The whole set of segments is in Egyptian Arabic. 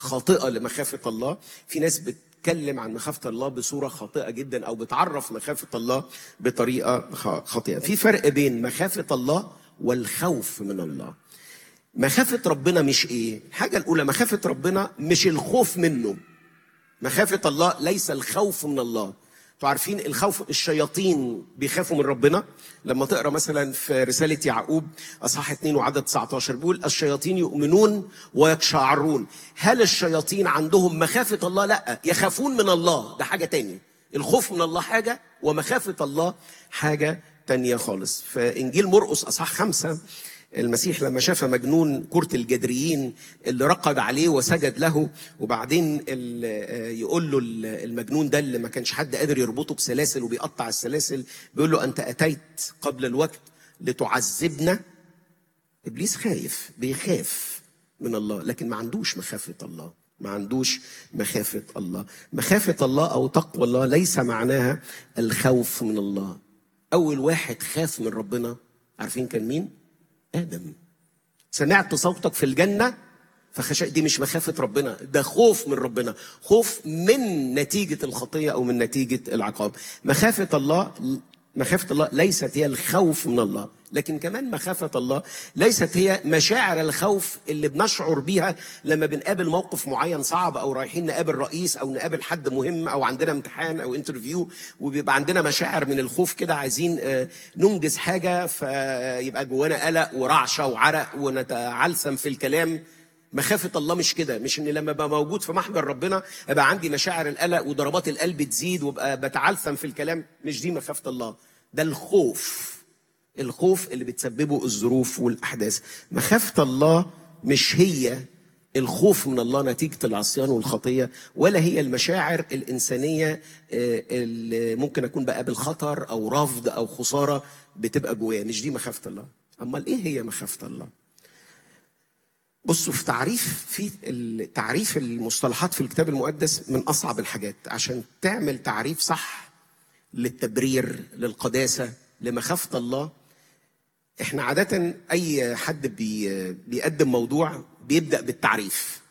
خاطئه لمخافه الله في ناس بتتكلم عن مخافه الله بصوره خاطئه جدا او بتعرف مخافه الله بطريقه خ- خاطئه في فرق بين مخافه الله والخوف من الله مخافه ربنا مش ايه الحاجه الاولى مخافه ربنا مش الخوف منه مخافة الله ليس الخوف من الله انتوا عارفين الخوف الشياطين بيخافوا من ربنا لما تقرا مثلا في رساله يعقوب اصحاح 2 وعدد 19 بيقول الشياطين يؤمنون ويقشعرون هل الشياطين عندهم مخافه الله لا يخافون من الله ده حاجه تانية الخوف من الله حاجه ومخافه الله حاجه تانية خالص فانجيل مرقس اصحاح خمسة المسيح لما شاف مجنون كرة الجدريين اللي رقد عليه وسجد له وبعدين ال- يقول له ال- المجنون ده اللي ما كانش حد قادر يربطه بسلاسل وبيقطع السلاسل بيقول له أنت أتيت قبل الوقت لتعذبنا إبليس خايف بيخاف من الله لكن ما عندوش مخافة الله ما عندوش مخافة الله مخافة الله أو تقوى الله ليس معناها الخوف من الله أول واحد خاف من ربنا عارفين كان مين؟ آدم سمعت صوتك في الجنة فخشى دي مش مخافة ربنا ده خوف من ربنا خوف من نتيجة الخطية أو من نتيجة العقاب مخافة الله مخافة الله ليست هي الخوف من الله لكن كمان مخافة الله ليست هي مشاعر الخوف اللي بنشعر بيها لما بنقابل موقف معين صعب أو رايحين نقابل رئيس أو نقابل حد مهم أو عندنا امتحان أو انترفيو وبيبقى عندنا مشاعر من الخوف كده عايزين آه، ننجز حاجة فيبقى جوانا قلق ورعشة وعرق ونتعلسم في الكلام مخافة الله مش كده مش ان لما ابقى موجود في محضر ربنا ابقى عندي مشاعر القلق وضربات القلب تزيد وابقى بتعلثم في الكلام مش دي مخافة الله ده الخوف الخوف اللي بتسببه الظروف والاحداث مخافة الله مش هي الخوف من الله نتيجة العصيان والخطية ولا هي المشاعر الإنسانية آه، اللي ممكن أكون بقابل خطر أو رفض أو خسارة بتبقى جوايا مش دي مخافة الله أمال إيه هي مخافة الله بصوا في تعريف في ال- تعريف المصطلحات في الكتاب المقدس من اصعب الحاجات عشان تعمل تعريف صح للتبرير للقداسه لمخافه الله احنا عاده اي حد بي بيقدم موضوع بيبدا بالتعريف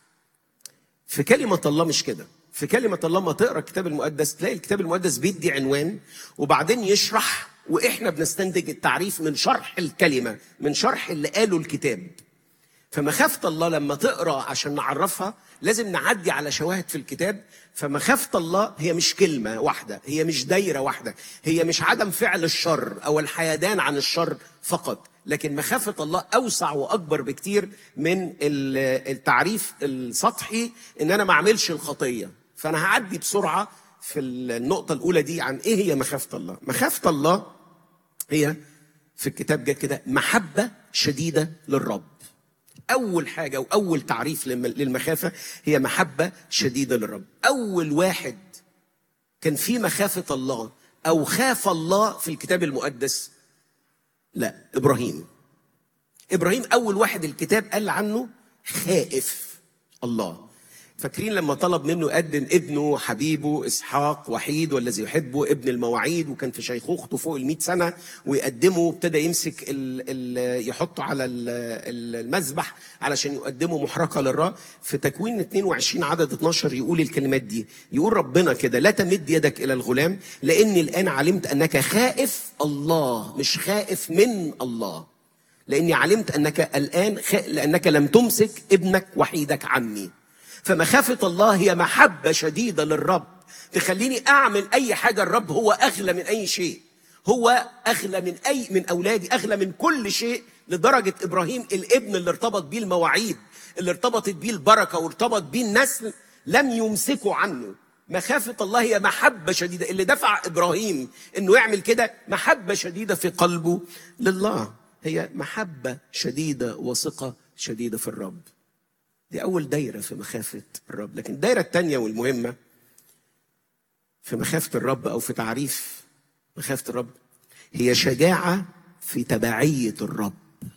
في كلمة الله مش كده في كلمة الله ما تقرا الكتاب المقدس تلاقي الكتاب المقدس بيدي عنوان وبعدين يشرح واحنا بنستنتج التعريف من شرح الكلمة من شرح اللي قاله الكتاب فمخافة الله لما تقرا عشان نعرفها لازم نعدي على شواهد في الكتاب فمخافة الله هي مش كلمة واحدة هي مش دايرة واحدة هي مش عدم فعل الشر أو الحيدان عن الشر فقط لكن مخافة الله أوسع وأكبر بكتير من ال- التعريف السطحي إن أنا ما أعملش الخطية فأنا هعدي بسرعة في النقطة الأولى دي عن إيه هي مخافة الله مخافة الله هي في الكتاب جت كده محبة شديدة للرب أول حاجة وأول تعريف للم- للمخافة هي محبة شديدة للرب أول واحد كان في مخافة الله أو خاف الله في الكتاب المقدس لا إبراهيم إبراهيم أول واحد الكتاب قال عنه خائف الله فاكرين لما طلب منه يقدم ابنه حبيبه اسحاق وحيد والذي يحبه ابن المواعيد وكان في شيخوخته فوق ال سنه ويقدمه ابتدى يمسك ال ال يحطه على ال- ال- المذبح علشان يقدمه محرقه للرب في تكوين 22 عدد 12 يقول الكلمات دي يقول ربنا كده لا تمد يدك الى الغلام لاني الان علمت انك خائف الله مش خائف من الله لاني علمت انك الان خ... لانك لم تمسك ابنك وحيدك عني فمخافه الله هي محبه شديده للرب تخليني اعمل اي حاجه الرب هو اغلى من اي شيء هو اغلى من اي من اولادي اغلى من كل شيء لدرجه ابراهيم الابن اللي ارتبط بيه المواعيد اللي ارتبطت بيه البركه وارتبط بيه النسل لم يمسكوا عنه مخافة الله هي محبة شديدة اللي دفع إبراهيم إنه يعمل كده محبة شديدة في قلبه لله هي محبة شديدة وثقة شديدة في الرب دي أول دايرة في مخافة الرب لكن الدايرة الثانية والمهمة في مخافة الرب أو في تعريف مخافة الرب هي شجاعة في تبعية الرب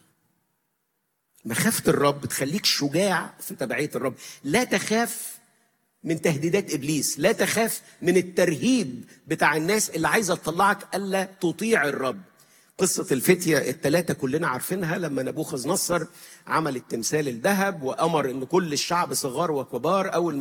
مخافة الرب تخليك شجاع في تبعية الرب لا تخاف من تهديدات ابليس لا تخاف من الترهيب بتاع الناس اللي عايزه تطلعك الا تطيع الرب قصة الفتية الثلاثة كلنا عارفينها لما نبوخذ نصر عمل التمثال الذهب وأمر إن كل الشعب صغار وكبار أول